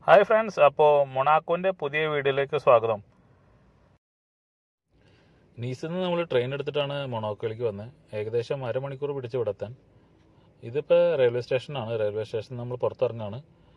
hi friends അപ്പോൾ മൊണാക്കോൻ്റെ പുതിയ വീഡിയോയിലേക്ക് സ്വാഗതം നീസിൽ നിന്ന് നമ്മൾ ട്രെയിൻ എടുത്തിട്ടാണ് മൊണാക്കോയിലേക്ക് വന്നത് ഏകദേശം അരമണിക്കൂർ പിടിച്ച് ഇവിടെ എത്താൻ ഇതിപ്പോൾ റെയിൽവേ സ്റ്റേഷനാണ് റെയിൽവേ സ്റ്റേഷനിൽ നമ്മൾ പുറത്തിറങ്ങാണ്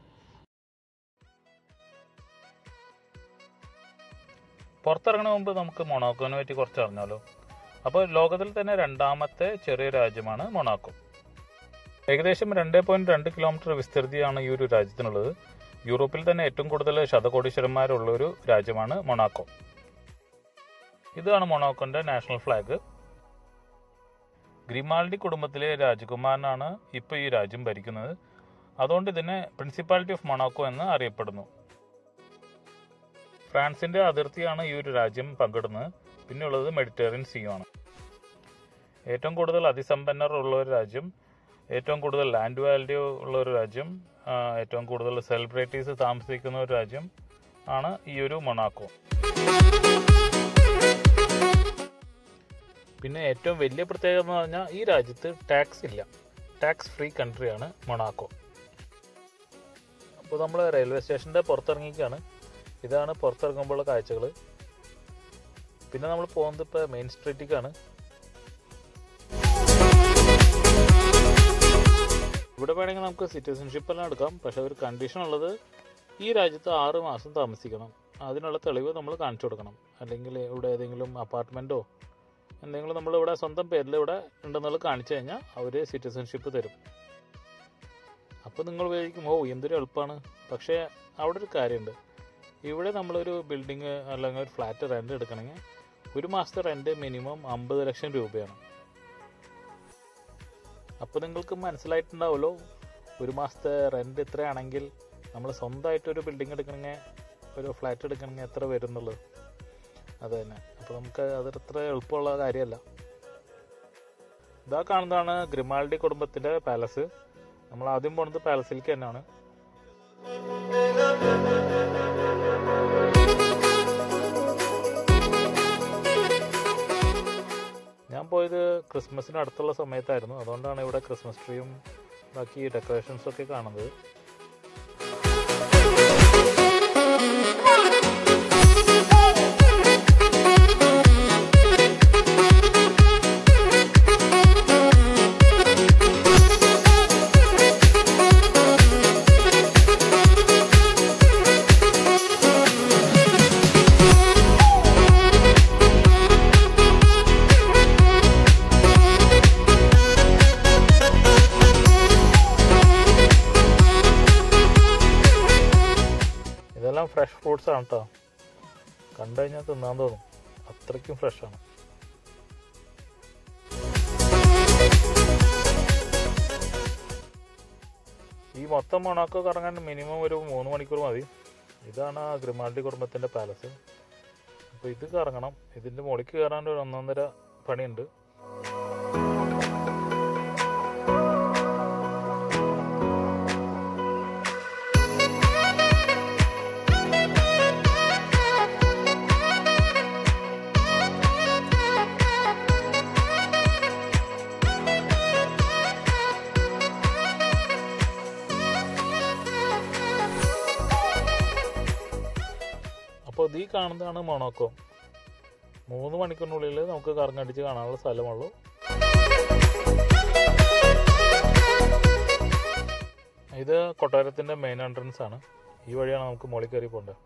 പുറത്തിറങ്ങുന്ന മുമ്പ് നമുക്ക് മൊണാക്കോനെ പറ്റി കുറച്ച് അറിഞ്ഞാലോ അപ്പോൾ ലോകത്തിൽ തന്നെ രണ്ടാമത്തെ ചെറിയ രാജ്യമാണ് മൊണാക്കോ ഏകദേശം രണ്ട് പോയിന്റ് രണ്ട് കിലോമീറ്റർ വിസ്തൃതിയാണ് ഈ ഒരു രാജ്യത്തിനുള്ളത് യൂറോപ്പിൽ തന്നെ ഏറ്റവും കൂടുതൽ ശതകോടീശ്വരന്മാരുള്ള ഒരു രാജ്യമാണ് മൊണാക്കോ ഇതാണ് മൊണാക്കോന്റെ നാഷണൽ ഫ്ലാഗ് ഗ്രിമാൾഡി കുടുംബത്തിലെ രാജകുമാരനാണ് ഇപ്പോൾ ഈ രാജ്യം ഭരിക്കുന്നത് അതുകൊണ്ട് ഇതിനെ പ്രിൻസിപ്പാലിറ്റി ഓഫ് മൊണാക്കോ എന്ന് അറിയപ്പെടുന്നു ഫ്രാൻസിന്റെ അതിർത്തിയാണ് ഈ ഒരു രാജ്യം പങ്കിടുന്നത് പിന്നെയുള്ളത് മെഡിറ്ററേനിയൻ സീ ആണ് ഏറ്റവും കൂടുതൽ അതിസമ്പന്നർ ഉള്ള ഒരു രാജ്യം ഏറ്റവും കൂടുതൽ ലാൻഡ് വാല്യൂ ഉള്ള ഒരു രാജ്യം ആ, ഏറ്റവും കൂടുതൽ സെലിബ്രിറ്റീസ് താമസിക്കുന്ന ഒരു രാജ്യം ആണ് ഈ ഒരു മൊണാക്കോ പിന്നെ ഏറ്റവും വലിയ പ്രത്യേകത എന്ന് പറഞ്ഞാൽ ഈ രാജ്യത്ത് ടാക്സ് ഇല്ല ടാക്സ് ഫ്രീ കൺട്രിയാണ് മൊണാക്കോ അപ്പോൾ നമ്മൾ റെയിൽവേ സ്റ്റേഷൻ്റെ പുറത്തിറങ്ങിക്കാണ് ഇതാണ് പുറത്തിറങ്ങുമ്പോഴുള്ള കാഴ്ചകൾ പിന്നെ നമ്മൾ പോകുന്നത് ഇപ്പോൾ മെയിൻ സ്ട്രീറ്റിലേക്കാണ് ഇവിടെ വേണമെങ്കിൽ നമുക്ക് സിറ്റിസൺഷിപ്പ് എല്ലാം എടുക്കാം പക്ഷെ ഒരു കണ്ടീഷൻ ഉള്ളത് ഈ രാജ്യത്ത് ആറ് മാസം താമസിക്കണം അതിനുള്ള തെളിവ് നമ്മൾ കാണിച്ചു കൊടുക്കണം അല്ലെങ്കിൽ ഇവിടെ ഏതെങ്കിലും അപ്പാർട്ട്മെൻറ്റോ എന്തെങ്കിലും നമ്മൾ ഇവിടെ സ്വന്തം പേരിൽ ഇവിടെ ഉണ്ടെന്നുള്ളത് കാണിച്ചു കഴിഞ്ഞാൽ അവർ സിറ്റിസൺഷിപ്പ് തരും അപ്പോൾ നിങ്ങൾ വിചാരിക്കും ഓ എന്തൊരു എളുപ്പമാണ് പക്ഷേ അവിടെ ഒരു കാര്യമുണ്ട് ഇവിടെ നമ്മളൊരു ബിൽഡിങ് അല്ലെങ്കിൽ ഒരു ഫ്ലാറ്റ് റെൻ്റ് എടുക്കണമെങ്കിൽ ഒരു മാസത്തെ റെൻ്റ് മിനിമം അമ്പത് ലക്ഷം രൂപയാണ് അപ്പോൾ നിങ്ങൾക്ക് മനസ്സിലായിട്ടുണ്ടാവുമല്ലോ ഒരു മാസത്തെ റെൻ്റ് എത്രയാണെങ്കിൽ നമ്മൾ സ്വന്തമായിട്ട് ഒരു ബിൽഡിംഗ് എടുക്കണമെങ്കിൽ ഒരു ഫ്ലാറ്റ് എടുക്കണമെങ്കിൽ എത്ര വരും എന്നുള്ളത് അത് തന്നെ അപ്പോൾ നമുക്ക് അത് അത്ര എളുപ്പമുള്ള കാര്യമല്ല ഇതാ കാണുന്നതാണ് ഗ്രിമാൾഡി കുടുംബത്തിൻ്റെ പാലസ് നമ്മൾ ആദ്യം പോകുന്നത് പാലസിലേക്ക് തന്നെയാണ് ഞാൻ പോയത് ക്രിസ്മസിന് അടുത്തുള്ള സമയത്തായിരുന്നു അതുകൊണ്ടാണ് ഇവിടെ ക്രിസ്മസ് ട്രീയും ബാക്കി ഡെക്കറേഷൻസും ഒക്കെ കാണുന്നത് ഇതെല്ലാം ഫ്രഷ് ഫ്രൂട്ട്സ് ആണ് കേട്ടോ കണ്ടു കഴിഞ്ഞാൽ തിന്നാൻ തോന്നും അത്രയ്ക്കും ഫ്രഷാണ് ഈ മൊത്തം മൊണാക്കോ കറങ്ങാൻ മിനിമം ഒരു മൂന്ന് മണിക്കൂർ മതി ഇതാണ് ആ ഗ്രിമാൾഡി കുടുംബത്തിൻ്റെ പാലസ് അപ്പോൾ ഇത് കറങ്ങണം ഇതിൻ്റെ മുകളിലേക്ക് കയറാൻ ഒരു ഒന്നൊന്നര പണിയുണ്ട് അപ്പോൾ ഇത് ഈ കാണുന്നതാണ് മൊണോക്കോ മൂന്ന് മണിക്കൂറിനുള്ളിൽ നമുക്ക് കറങ്ങടിച്ച് കാണാനുള്ള സ്ഥലമുള്ളൂ ഇത് കൊട്ടാരത്തിൻ്റെ മെയിൻ എൻട്രൻസ് ആണ് ഈ വഴിയാണ് നമുക്ക് മുകളിൽ കയറി പോകേണ്ടത്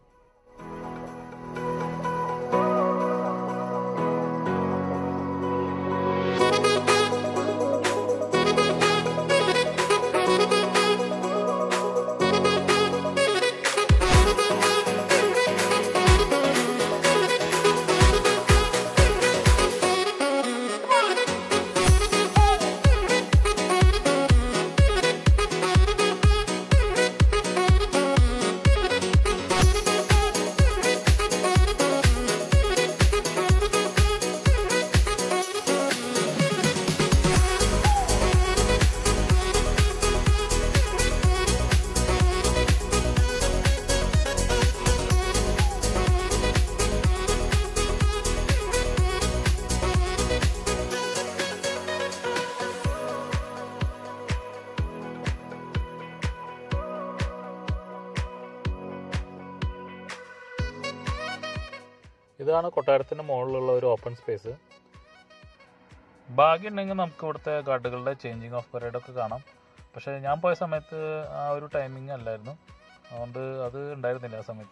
ഇതാണ് കൊട്ടാരത്തിൻ്റെ മുകളിലുള്ള ഒരു ഓപ്പൺ സ്പേസ് ഭാഗ്യം ഉണ്ടെങ്കിൽ നമുക്ക് ഇവിടുത്തെ ഗാർഡുകളുടെ ചേഞ്ചിങ് ഓഫ് പരേഡൊക്കെ കാണാം പക്ഷേ ഞാൻ പോയ സമയത്ത് ആ ഒരു ടൈമിംഗ് അല്ലായിരുന്നു അതുകൊണ്ട് അത് ഉണ്ടായിരുന്നില്ല ആ സമയത്ത്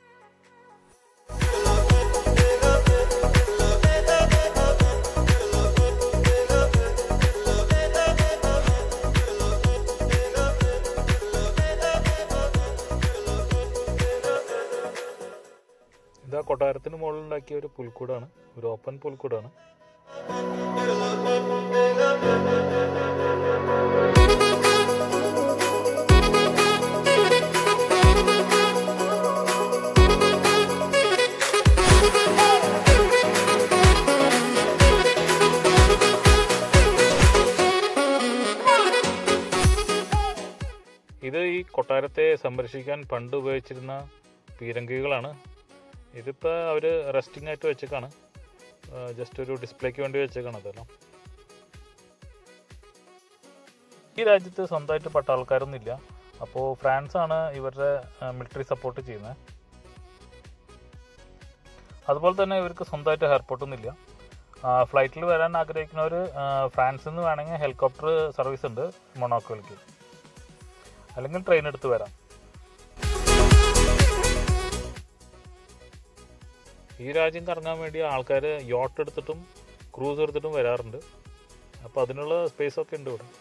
ഇതാ കൊട്ടാരത്തിന് മുകളിൽ ഉണ്ടാക്കിയ ഒരു പുൽക്കൂടാണ് ഒരു ഓപ്പൺ പുൽക്കൂടാണ് ഇത് ഈ കൊട്ടാരത്തെ സംരക്ഷിക്കാൻ പണ്ട് ഉപയോഗിച്ചിരുന്ന പീരങ്കികളാണ് ഇതിപ്പോൾ അവർ റെസ്റ്റിംഗ് ആയിട്ട് വെച്ചേക്കാണ് ജസ്റ്റ് ഒരു ഡിസ്പ്ലേക്ക് വേണ്ടി വെച്ചേക്കാണ് അതെല്ലാം ഈ രാജ്യത്ത് സ്വന്തമായിട്ട് പട്ടാൾക്കാരൊന്നും ഇല്ല അപ്പോൾ ഫ്രാൻസ് ആണ് ഇവരുടെ മിലിറ്ററി സപ്പോർട്ട് ചെയ്യുന്നത് അതുപോലെ തന്നെ ഇവർക്ക് സ്വന്തമായിട്ട് എയർപോർട്ടൊന്നും ഇല്ല ഫ്ലൈറ്റിൽ വരാൻ ആഗ്രഹിക്കുന്നവർ ഫ്രാൻസിൽ നിന്ന് വേണമെങ്കിൽ ഹെലികോപ്റ്റർ സർവീസ് ഉണ്ട് മൊണോക്കോയിലേക്ക് അല്ലെങ്കിൽ ട്രെയിൻ എടുത്ത് വരാം ഈ രാജ്യം കറങ്ങാൻ വേണ്ടി ആൾക്കാർ യോട്ട് എടുത്തിട്ടും ക്രൂസ് എടുത്തിട്ടും വരാറുണ്ട് അപ്പോൾ അതിനുള്ള സ്പേസ് ഒക്കെ ഉണ്ട് ഇവിടെ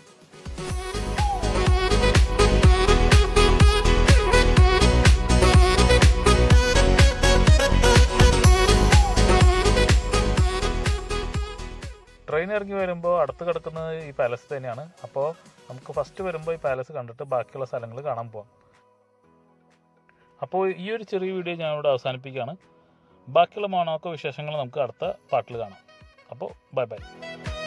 ട്രെയിൻ ഇറങ്ങി വരുമ്പോൾ അടുത്ത് കിടക്കുന്നത് ഈ പാലസ് തന്നെയാണ് അപ്പോൾ നമുക്ക് ഫസ്റ്റ് വരുമ്പോൾ ഈ പാലസ് കണ്ടിട്ട് ബാക്കിയുള്ള സ്ഥലങ്ങൾ കാണാൻ പോവാം അപ്പോൾ ഈ ഒരു ചെറിയ വീഡിയോ ഞാൻ ഇവിടെ അവസാനിപ്പിക്കുകയാണ് ബാക്കിയുള്ള മോണോക്കോ വിശേഷങ്ങൾ നമുക്ക് അടുത്ത പാട്ടിൽ കാണാം അപ്പോൾ ബൈ ബൈ